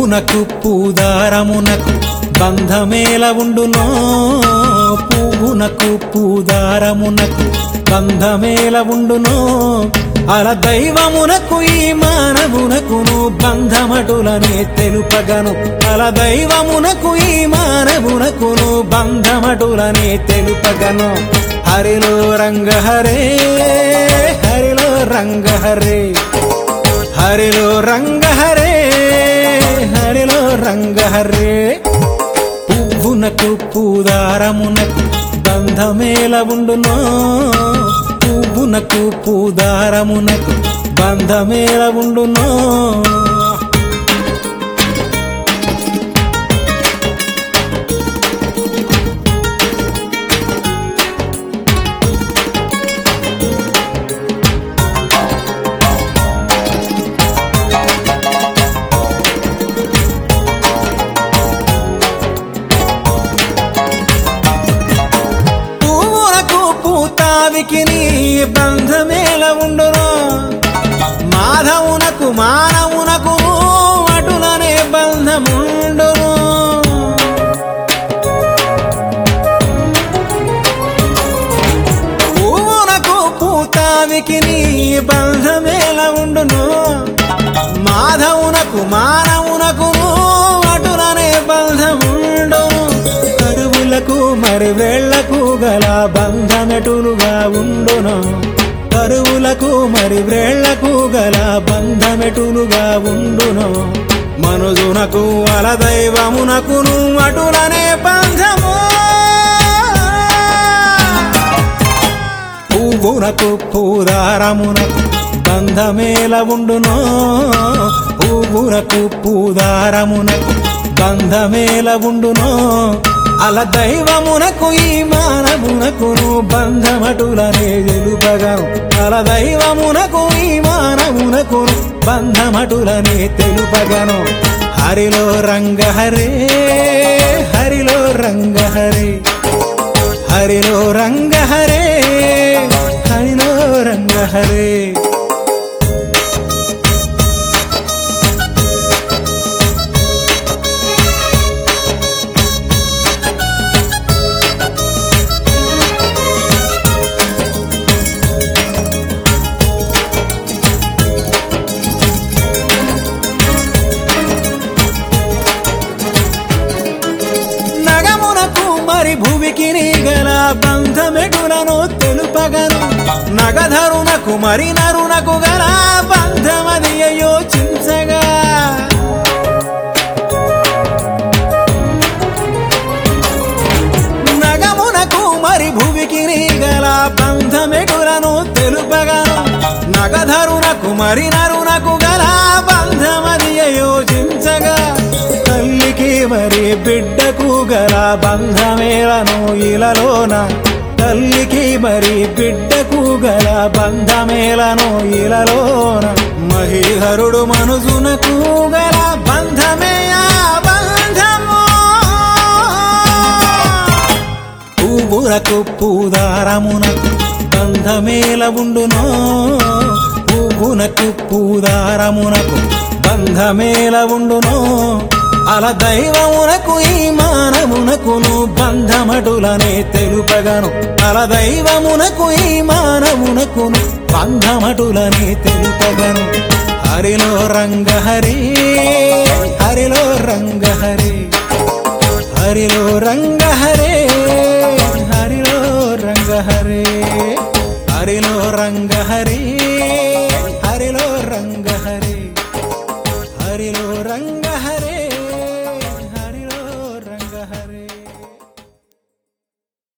పువ్వునకు పూదారమునకు బంధమేల ఉండునో పువ్వునకు పూదారమునకు బంధమేల ఉండునో అల దైవమునకు ఈ మానవునకును బంధమటులనే తెలుపగను అల దైవమునకు ఈ మానవునకును బంధమటులనే తెలుపగను హరిలో రంగ హరే హరిలో రంగ హరే హరిలో రంగ హరే హరిలో రంగ హరే పువ్వునకు పూదారమునకు బంధమేల ఉండునో పువ్వునకు పూదారమునకు బంధమేల ఉండునో పువ్వులకు పూతావికి నీ బంధమేల ఉండును మాధవునకు మానవునకు అటులనే బంధముండును పువ్వునకు పూతావికి నీ బంధమేల ఉండును మాధవునకు మానవునకు అటులనే బంధముండును కరువులకు మరి వేళ్లకు గల బంధమెటులుగా ఉండును కరువులకు మరి వ్రేళ్లకు గల బంధమెటులుగా ఉండును మనుజునకు అల దైవమునకును అటులనే బంధము పువ్వునకు పూదారమునకు బంధమేల ఉండునో పువ్వునకు పూదారమునకు బంధమేల ఉండునో అల దైవమునకు ఈ మానవునకును బంధమటులనే తెలుపగను అల దైవమునకు ఈ మానవునకును బంధమటులనే తెలుపగను హరిలో రంగ హరే హరిలో రంగ హరే హరిలో రంగ హరే హరిలో రంగ హరే నగమునకు మరి భూమికి నీ గల బంధమెటులను తెలుపగను నగధరునకు మరి నరునకు గల బంధమది యోచించగా నగమునకు మరి భూమికి నీ గల బంధమెటులను తెలుపగను నగధరునకు మరి నరునకు గల బంధమది యోచించగా తల్లికి మరి బిడ్డకు గల బంధమేలను ఇలలోన తల్లికి మరి బిడ్డకు గల బంధమేలను ఇలలోన మహీధరుడు మనుజునకు గల బంధమే ఆ బంధము పువ్వులకు పూదారమునకు బంధమేల ఉండునో పువ్వునకు పూదారమునకు బంధమేల ఉండునో అల దైవమునకు ఈ మానవునకును బంధమటులనే తెలుపగను అల దైవమునకు ఈ మానవునకును బంధమటులనే తెలుపగను హరిలో రంగ హరి హరిలో రంగ హరి హరిలో రంగ హరే హరిలో రంగ హరే హరిలో రంగ హరే హరిలో రంగ హరే హరిలో రంగ